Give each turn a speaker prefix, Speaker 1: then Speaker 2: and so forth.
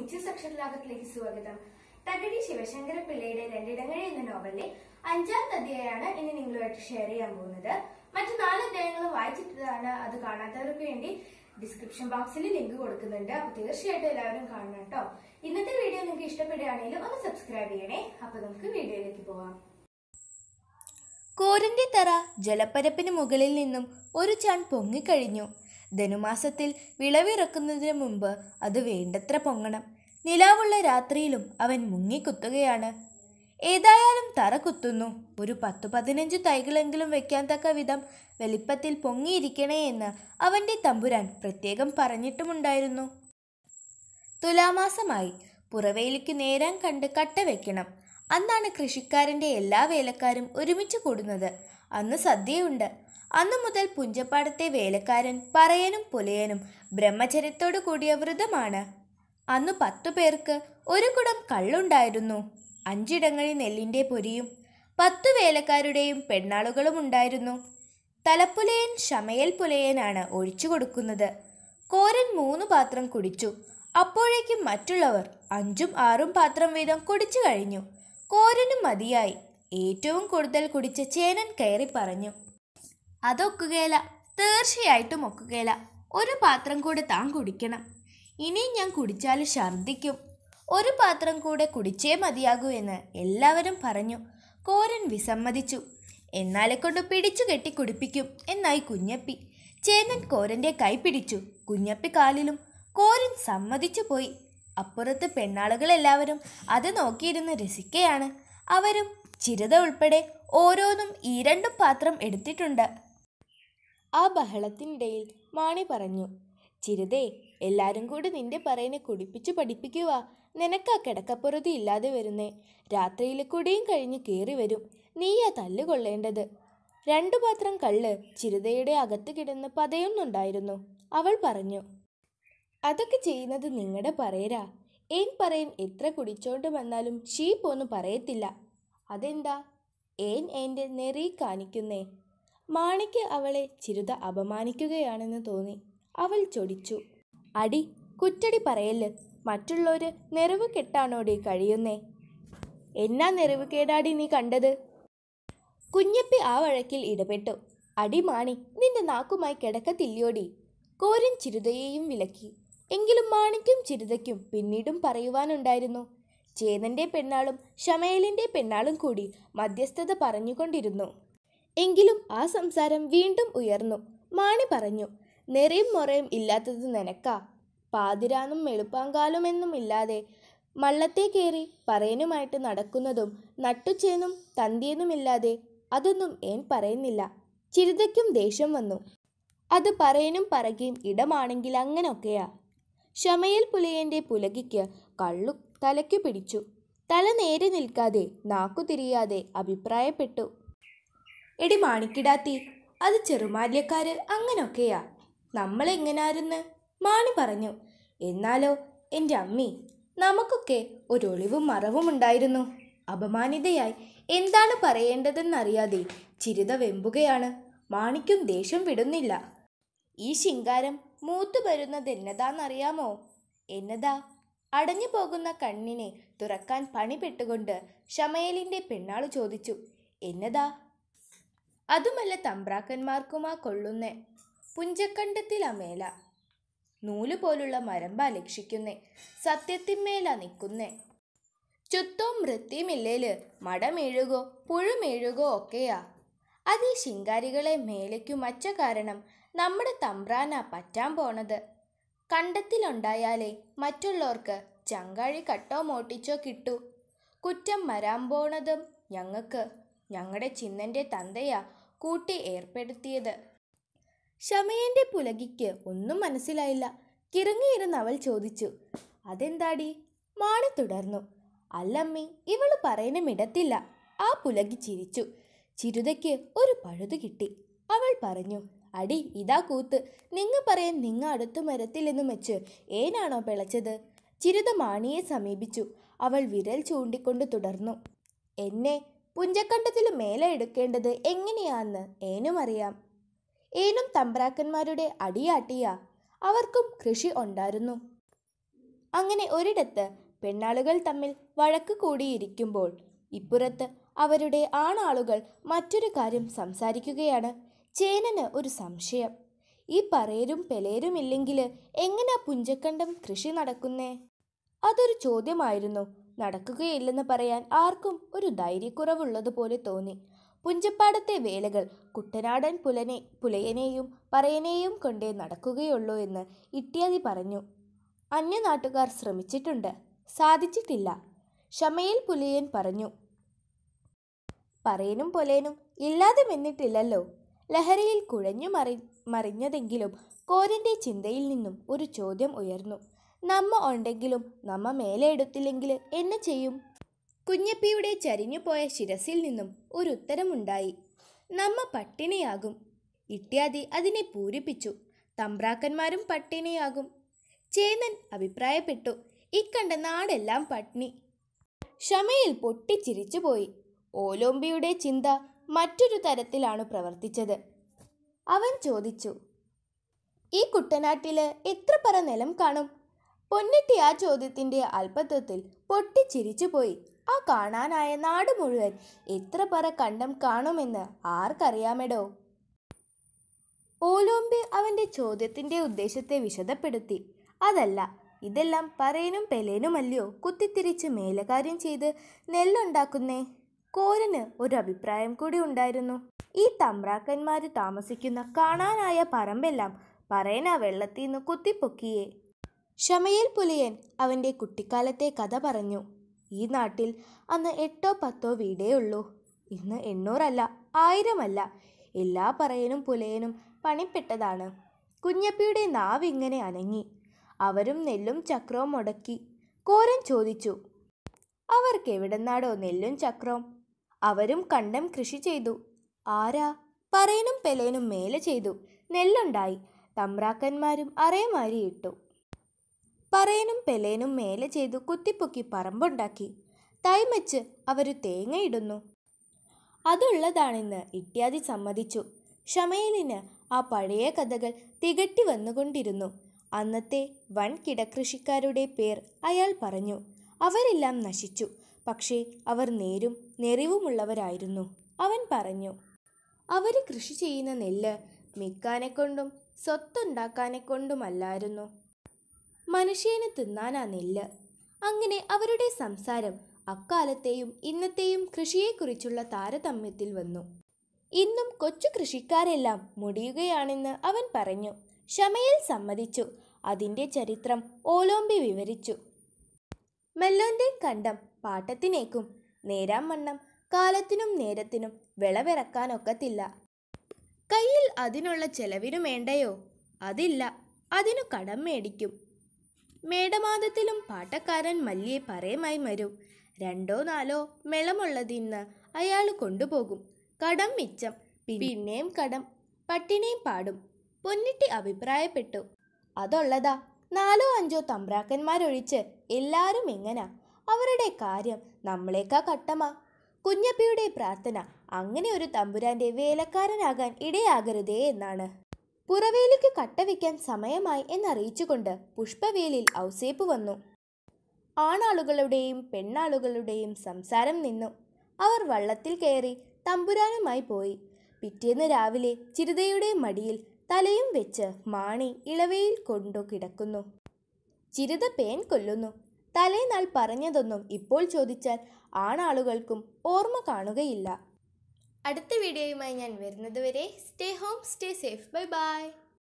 Speaker 1: teachers അക്ഷരലാഭത്തിലേക്ക് സ്വാഗതം തകഴി ശിവശങ്കര പിള്ളയുടെ രണ്ടിടങ്ങഴി എന്ന നോവലിലെ അഞ്ചാമത്തെ അധ്യായമാണ് ഇനി നിങ്ങളുമായിട്ട് ഷെയർ ചെയ്യാൻ പോകുന്നത് മറ്റു നാല് അധ്യായങ്ങളും വായിച്ചിട്ടതാണ് അത് കാണാത്തവർക്ക് വേണ്ടി ഡിസ്ക്രിപ്ഷൻ ബോക്സിൽ ലിങ്ക് കൊടുക്കുന്നുണ്ട് അപ്പൊ തീർച്ചയായിട്ടും എല്ലാവരും കാണണം കേട്ടോ ഇന്നത്തെ വീഡിയോ നിങ്ങൾക്ക് ഇഷ്ടപ്പെടുകയാണെങ്കിൽ ഒന്ന് സബ്സ്ക്രൈബ് ചെയ്യണേ അപ്പൊ നമുക്ക് വീഡിയോയിലേക്ക് പോവാം
Speaker 2: കോരന്റെ തറ ജലപ്പരപ്പിന് മുകളിൽ നിന്നും ഒരു ചാൺ പൊങ്ങിക്കഴിഞ്ഞു ധനുമാസത്തിൽ വിളവിറക്കുന്നതിന് മുമ്പ് അത് വേണ്ടത്ര പൊങ്ങണം നിലാവുള്ള രാത്രിയിലും അവൻ മുങ്ങിക്കുത്തുകയാണ് ഏതായാലും തറ കുത്തുന്നു ഒരു പത്തു പതിനഞ്ചു തൈകളെങ്കിലും വെക്കാൻ തക്ക വിധം വലിപ്പത്തിൽ പൊങ്ങിയിരിക്കണേ എന്ന് അവൻ്റെ തമ്പുരാൻ പ്രത്യേകം പറഞ്ഞിട്ടുമുണ്ടായിരുന്നു തുലാമാസമായി പുറവേലിക്ക് നേരം കണ്ട് കട്ട വെക്കണം അന്നാണ് കൃഷിക്കാരൻ്റെ എല്ലാ വേലക്കാരും ഒരുമിച്ച് കൂടുന്നത് അന്ന് സദ്യയുണ്ട് അന്നു മുതൽ പുഞ്ചപ്പാടത്തെ വേലക്കാരൻ പറയനും പുലയനും ബ്രഹ്മചര്യത്തോടു കൂടിയ വ്രതമാണ് അന്നു പത്തു പേർക്ക് ഒരു കുടം കള്ളുണ്ടായിരുന്നു അഞ്ചിടങ്ങളിൽ നെല്ലിൻ്റെ പൊരിയും പത്തു വേലക്കാരുടെയും പെണ്ണാളുകളും ഉണ്ടായിരുന്നു തലപ്പുലയൻ ശമയൽ പുലയനാണ് ഒഴിച്ചു കൊടുക്കുന്നത് കോരൻ മൂന്ന് പാത്രം കുടിച്ചു അപ്പോഴേക്കും മറ്റുള്ളവർ അഞ്ചും ആറും പാത്രം വീതം കുടിച്ചു കഴിഞ്ഞു കോരനും മതിയായി ഏറ്റവും കൂടുതൽ കുടിച്ച ചേനൻ കയറി പറഞ്ഞു അതൊക്കുകയില്ല തീർച്ചയായിട്ടും ഒക്കുകയില്ല ഒരു പാത്രം കൂടെ താൻ കുടിക്കണം ഇനിയും ഞാൻ കുടിച്ചാൽ ഛർദ്ദിക്കും ഒരു പാത്രം കൂടെ കുടിച്ചേ മതിയാകൂ എന്ന് എല്ലാവരും പറഞ്ഞു കോരൻ വിസമ്മതിച്ചു എന്നാലെ കൊണ്ട് പിടിച്ചു കെട്ടി കുടിപ്പിക്കും എന്നായി കുഞ്ഞപ്പി ചേന്നൻ കോരൻ്റെ കൈ പിടിച്ചു കുഞ്ഞപ്പി കാലിലും കോരൻ സമ്മതിച്ചു പോയി അപ്പുറത്ത് പെണ്ണാളുകളെല്ലാവരും അത് നോക്കിയിരുന്ന് രസിക്കയാണ് അവരും ചിരത ഉൾപ്പെടെ ഓരോന്നും ഈ രണ്ടും പാത്രം എടുത്തിട്ടുണ്ട് ആ ബഹളത്തിനിടയിൽ മാണി പറഞ്ഞു ചിരുതേ എല്ലാരും കൂടി നിന്റെ പറയുന്ന കുടിപ്പിച്ചു പഠിപ്പിക്കുക നിനക്കാ കിടക്കപ്പുറതി ഇല്ലാതെ വരുന്നേ രാത്രിയിൽ കുടിയും കഴിഞ്ഞ് കയറി വരും നീയാ തല്ലുകൊള്ളേണ്ടത് രണ്ടു പാത്രം കള്ള് ചിരുതയുടെ അകത്ത് കിടന്ന് പതയുന്നുണ്ടായിരുന്നു അവൾ പറഞ്ഞു അതൊക്കെ ചെയ്യുന്നത് നിങ്ങളുടെ പറയരാ ഏൻ പറയൻ എത്ര കുടിച്ചോണ്ട് വന്നാലും ഷീപ്പൊന്നും പറയത്തില്ല അതെന്താ ഏൻ എൻ്റെ നെറി കാണിക്കുന്നേ മാണിക്ക് അവളെ ചിരുത അപമാനിക്കുകയാണെന്ന് തോന്നി അവൾ ചൊടിച്ചു അടി കുറ്റടി പറയല് മറ്റുള്ളവര് നെറിവ് കെട്ടാണോടി കഴിയുന്നേ എന്നാ നെറിവ് കേടാടി നീ കണ്ടത് കുഞ്ഞപ്പി ആ വഴക്കിൽ ഇടപെട്ടു അടി മാണി നിന്റെ നാക്കുമായി കിടക്കത്തില്ലയോടി കോരൻ ചിരുതയെയും വിലക്കി എങ്കിലും മാണിക്കും ചിരുതയ്ക്കും പിന്നീടും പറയുവാനുണ്ടായിരുന്നു ചേതന്റെ പെണ്ണാളും ഷമയലിന്റെ പെണ്ണാളും കൂടി മധ്യസ്ഥത പറഞ്ഞുകൊണ്ടിരുന്നു എങ്കിലും ആ സംസാരം വീണ്ടും ഉയർന്നു മാണി പറഞ്ഞു നെറിയും മൊറയും ഇല്ലാത്തത് നിനക്കാ പാതിരാന്നും വെളുപ്പാങ്കാലുമെന്നും ഇല്ലാതെ മള്ളത്തെ കയറി പറയനുമായിട്ട് നടക്കുന്നതും നട്ടുച്ചേനും തന്തിയെന്നുമില്ലാതെ അതൊന്നും ഏൻ പറയുന്നില്ല ചിരിതയ്ക്കും ദേഷ്യം വന്നു അത് പറയനും പറകയും ഇടമാണെങ്കിൽ അങ്ങനൊക്കെയാ ഷമയൽ പുലയന്റെ പുലകിക്ക് കള്ളു തലയ്ക്കു പിടിച്ചു തല നേരെ നിൽക്കാതെ നാക്കു തിരിയാതെ അഭിപ്രായപ്പെട്ടു എടി മാണിക്കിടാത്തി അത് ചെറുമാല്യക്കാര് അങ്ങനൊക്കെയാ നമ്മളെങ്ങനാരുന്ന് മാണി പറഞ്ഞു എന്നാലോ എൻ്റെ അമ്മി നമുക്കൊക്കെ ഒരു ഒളിവും മറവും ഉണ്ടായിരുന്നു അപമാനിതയായി എന്താണ് പറയേണ്ടതെന്നറിയാതെ ചിരിത വെമ്പുകയാണ് മാണിക്കും ദേഷ്യം വിടുന്നില്ല ഈ ശിങ്കാരം മൂത്തു വരുന്നതെന്നതാന്നറിയാമോ എന്നതാ അടഞ്ഞു പോകുന്ന കണ്ണിനെ തുറക്കാൻ പണിപ്പെട്ടുകൊണ്ട് ഷമയലിൻ്റെ പെണ്ണാള് ചോദിച്ചു എന്നതാ അതുമല്ല തമ്പ്രാക്കന്മാർക്കുമാ കൊള്ളുന്നേ പുഞ്ചക്കണ്ടത്തിലാ മേല നൂല് പോലുള്ള മരമ്പാ ലക്ഷിക്കുന്നേ സത്യത്തിന്മേലാ നിൽക്കുന്നേ ചുത്തോ മൃത്യുമില്ലേല് മടമേഴുകോ പുഴുമേഴുകോ ഒക്കെയാ അത് ഈ ശിങ്കാരികളെ മേലേക്കു മച്ച കാരണം നമ്മുടെ തമ്പ്രാനാ പറ്റാൻ പോണത് കണ്ടത്തിലുണ്ടായാലേ മറ്റുള്ളവർക്ക് ചങ്കാഴി കട്ടോ മോട്ടിച്ചോ കിട്ടൂ കുറ്റം വരാൻ പോണതും ഞങ്ങൾക്ക് ഞങ്ങളുടെ ചിന്നൻ്റെ തന്തയാ കൂട്ടി ഏർപ്പെടുത്തിയത് ഷമയന്റെ പുലകിക്ക് ഒന്നും മനസ്സിലായില്ല കിറങ്ങിയിരുന്ന് അവൾ ചോദിച്ചു അതെന്താടി മാണി തുടർന്നു അല്ലമ്മി ഇവള് പറയുന്നമിടത്തില്ല ആ പുലകി ചിരിച്ചു ചിരുതയ്ക്ക് ഒരു പഴുതു കിട്ടി അവൾ പറഞ്ഞു അടി ഇതാ കൂത്ത് നിങ്ങ പറയാൻ നിങ്ങ അടുത്ത് മരത്തിലെന്നും വെച്ച് ഏനാണോ പിളച്ചത് ചിരുത മാണിയെ സമീപിച്ചു അവൾ വിരൽ ചൂണ്ടിക്കൊണ്ട് തുടർന്നു എന്നെ പുഞ്ചക്കണ്ടത്തിൽ മേലെ എടുക്കേണ്ടത് എങ്ങനെയാന്ന് ഏനും അറിയാം ഏനും തമ്പ്രാക്കന്മാരുടെ അടിയാട്ടിയ അവർക്കും കൃഷി ഉണ്ടായിരുന്നു അങ്ങനെ ഒരിടത്ത് പെണ്ണാളുകൾ തമ്മിൽ വഴക്ക് കൂടിയിരിക്കുമ്പോൾ ഇപ്പുറത്ത് അവരുടെ ആണാളുകൾ മറ്റൊരു കാര്യം സംസാരിക്കുകയാണ് ചേനന് ഒരു സംശയം ഈ പറയരും പെലേരുമില്ലെങ്കിൽ എങ്ങനെയാ പുഞ്ചക്കണ്ടം കൃഷി നടക്കുന്നേ അതൊരു ചോദ്യമായിരുന്നു നടക്കുകയില്ലെന്ന് പറയാൻ ആർക്കും ഒരു ധൈര്യക്കുറവുള്ളതുപോലെ തോന്നി പുഞ്ചപ്പാടത്തെ വേലകൾ കുട്ടനാടൻ പുലനെ പുലയനെയും പറയനെയും കൊണ്ടേ നടക്കുകയുള്ളൂ എന്ന് ഇത്യാദി പറഞ്ഞു അന്യനാട്ടുകാർ ശ്രമിച്ചിട്ടുണ്ട് സാധിച്ചിട്ടില്ല ഷമയിൽ പുലയൻ പറഞ്ഞു പറയനും പൊലേനും ഇല്ലാതെ വന്നിട്ടില്ലല്ലോ ലഹരിയിൽ കുഴഞ്ഞു മറി മറിഞ്ഞതെങ്കിലും കോരന്റെ ചിന്തയിൽ നിന്നും ഒരു ചോദ്യം ഉയർന്നു നമ്മ ഉണ്ടെങ്കിലും നമ്മ മേലെ എടുത്തില്ലെങ്കിൽ എന്നെ ചെയ്യും കുഞ്ഞപ്പിയുടെ ചരിഞ്ഞുപോയ ശിരസിൽ നിന്നും ഒരു ഉത്തരമുണ്ടായി നമ്മ പട്ടിണിയാകും ഇത്യാദി അതിനെ പൂരിപ്പിച്ചു തമ്പ്രാക്കന്മാരും പട്ടിണിയാകും ചേന്നൻ അഭിപ്രായപ്പെട്ടു ഇക്കണ്ട നാടെല്ലാം പട്ടിണി ക്ഷമയിൽ പൊട്ടിച്ചിരിച്ചുപോയി ഓലോമ്പിയുടെ ചിന്ത മറ്റൊരു തരത്തിലാണ് പ്രവർത്തിച്ചത് അവൻ ചോദിച്ചു ഈ കുട്ടനാട്ടില് എത്ര പറ നിലം കാണും പൊന്നിട്ടി ആ ചോദ്യത്തിന്റെ അല്പത്വത്തിൽ പൊട്ടിച്ചിരിച്ചുപോയി ആ കാണാനായ നാട് മുഴുവൻ എത്ര പറ കണ്ടം കാണുമെന്ന് ആർക്കറിയാമെടോ ഓലോമ്പി അവന്റെ ചോദ്യത്തിന്റെ ഉദ്ദേശത്തെ വിശദപ്പെടുത്തി അതല്ല ഇതെല്ലാം പറയനും പെലേനുമല്ലയോ കുത്തിത്തിരിച്ച് മേലകാര്യം ചെയ്ത് നെല്ലുണ്ടാക്കുന്നേ കോരന് ഒരു അഭിപ്രായം കൂടി ഉണ്ടായിരുന്നു ഈ തമ്പ്രാക്കന്മാര് താമസിക്കുന്ന കാണാനായ പറമ്പെല്ലാം പറയന വെള്ളത്തിൽ നിന്ന് കുത്തിപ്പൊക്കിയേ ഷമയേൽ പുലിയൻ അവൻ്റെ കുട്ടിക്കാലത്തെ കഥ പറഞ്ഞു ഈ നാട്ടിൽ അന്ന് എട്ടോ പത്തോ വീടേ ഉള്ളൂ ഇന്ന് എണ്ണൂറല്ല ആയിരമല്ല എല്ലാ പറയനും പുലയനും പണിപ്പെട്ടതാണ് കുഞ്ഞപ്പിയുടെ നാവ് ഇങ്ങനെ അനങ്ങി അവരും നെല്ലും ചക്രവും മുടക്കി കോരൻ ചോദിച്ചു അവർക്ക് എവിടെന്നാടോ നെല്ലും ചക്രവും അവരും കണ്ടം കൃഷി ചെയ്തു ആരാ പറയനും പെലേനും മേലെ ചെയ്തു നെല്ലുണ്ടായി തമ്പ്രാക്കന്മാരും അറേമാരി ഇട്ടു പറയനും പെലേനും മേലെ ചെയ്തു കുത്തിപ്പൊക്കി പറമ്പുണ്ടാക്കി തൈമച്ച് അവർ തേങ്ങയിടുന്നു അതുള്ളതാണെന്ന് ഇത്യാദി സമ്മതിച്ചു ഷമയലിന് ആ പഴയ കഥകൾ തികട്ടി വന്നുകൊണ്ടിരുന്നു അന്നത്തെ വൻ കിടകൃഷിക്കാരുടെ പേർ അയാൾ പറഞ്ഞു അവരെല്ലാം നശിച്ചു പക്ഷേ അവർ നേരും നെറിവുമുള്ളവരായിരുന്നു അവൻ പറഞ്ഞു അവർ കൃഷി ചെയ്യുന്ന നെല്ല് മിക്കാനെക്കൊണ്ടും സ്വത്തുണ്ടാക്കാനെക്കൊണ്ടുമല്ലായിരുന്നു മനുഷ്യന് തിന്നാനാ നെല്ല് അങ്ങനെ അവരുടെ സംസാരം അക്കാലത്തെയും ഇന്നത്തെയും കൃഷിയെക്കുറിച്ചുള്ള താരതമ്യത്തിൽ വന്നു ഇന്നും കൊച്ചു കൃഷിക്കാരെല്ലാം മുടിയുകയാണെന്ന് അവൻ പറഞ്ഞു ക്ഷമയിൽ സമ്മതിച്ചു അതിൻ്റെ ചരിത്രം ഓലോമ്പി വിവരിച്ചു മെല്ലോന്റെ കണ്ടം പാട്ടത്തിനേക്കും നേരാം വണ്ണം കാലത്തിനും നേരത്തിനും വിളവിറക്കാനൊക്കത്തില്ല കയ്യിൽ അതിനുള്ള ചെലവിനു വേണ്ടയോ അതില്ല അതിനു കടം മേടിക്കും മേടമാദത്തിലും പാട്ടക്കാരൻ മല്ലിയെ പറയമായി വരും രണ്ടോ നാലോ മെളമുള്ളതിന്ന് അയാൾ കൊണ്ടുപോകും കടം മിച്ചം പിന്നെയും കടം പട്ടിണിയും പാടും പൊന്നിട്ടി അഭിപ്രായപ്പെട്ടു അതുള്ളതാ നാലോ അഞ്ചോ തമ്പ്രാക്കന്മാരൊഴിച്ച് എല്ലാരും എങ്ങനാ അവരുടെ കാര്യം നമ്മളേക്കാ കട്ടമാ കുഞ്ഞപ്പിയുടെ പ്രാർത്ഥന അങ്ങനെ ഒരു തമ്പുരാന്റെ വേലക്കാരനാകാൻ ഇടയാകരുതേ എന്നാണ് പുറവേലിക്ക് കട്ട വയ്ക്കാൻ സമയമായി എന്നറിയിച്ചുകൊണ്ട് പുഷ്പവേലിൽ ഔസേപ്പ് വന്നു ആണാളുകളുടെയും പെണ്ണാളുകളുടെയും സംസാരം നിന്നു അവർ വള്ളത്തിൽ കയറി തമ്പുരാനുമായി പോയി പിറ്റേന്ന് രാവിലെ ചിരുതയുടെ മടിയിൽ തലയും വെച്ച് മാണി ഇളവയിൽ കൊണ്ടു കിടക്കുന്നു ചിരുത പേൻ കൊല്ലുന്നു തലേനാൾ പറഞ്ഞതൊന്നും ഇപ്പോൾ ചോദിച്ചാൽ ആണാളുകൾക്കും ഓർമ്മ കാണുകയില്ല അടുത്ത വീഡിയോയുമായി ഞാൻ വരുന്നത് വരെ stay home stay safe bye by